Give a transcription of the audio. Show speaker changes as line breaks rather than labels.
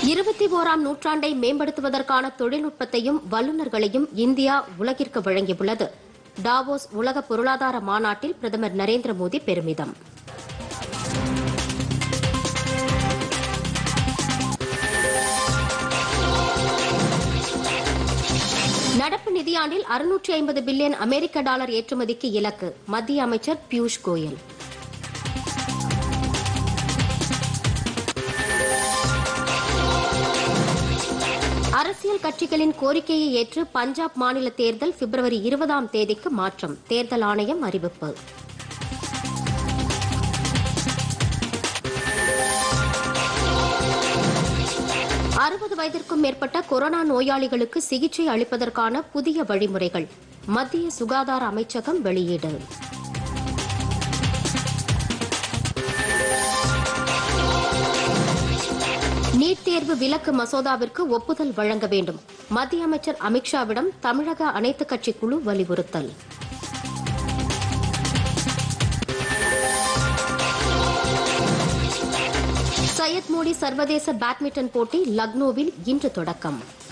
இருபத்தி ஓராம் நூற்றாண்டை மேம்படுத்துவதற்கான தொழில்நுட்பத்தையும் வல்லுநர்களையும் இந்தியா உலகிற்கு வழங்கியுள்ளது டாவோஸ் உலக பொருளாதார மாநாட்டில் பிரதமர் நரேந்திர மோடி பெருமிதம் நடப்பு நிதியாண்டில் அறுநூற்றி ஐம்பது பில்லியன் அமெரிக்க டாலர் ஏற்றுமதிக்கு இலக்கு மத்திய அமைச்சர் பியூஷ் கோயல் அரசியல் கட்சிகளின் கோரிக்கையை ஏற்று பஞ்சாப் மாநில தேர்தல் பிப்ரவரி இருபதாம் தேதிக்கு மாற்றம் தேர்தல் ஆணையம் அறிவிப்பு அறுபது வயதிற்கும் மேற்பட்ட கொரோனா நோயாளிகளுக்கு சிகிச்சை அளிப்பதற்கான புதிய வழிமுறைகள் மத்திய சுகாதார அமைச்சகம் வெளியீடு நீட் தேர்வு விலக்கு மசோதாவிற்கு ஒப்புதல் வழங்க வேண்டும் மத்திய அமைச்சர் அமித்ஷாவிடம் தமிழக அனைத்துக் கட்சி குழு வலியுறுத்தல் சையத் மோடி சர்வதேச பேட்மிண்டன் போட்டி லக்னோவில் இன்று தொடக்கம்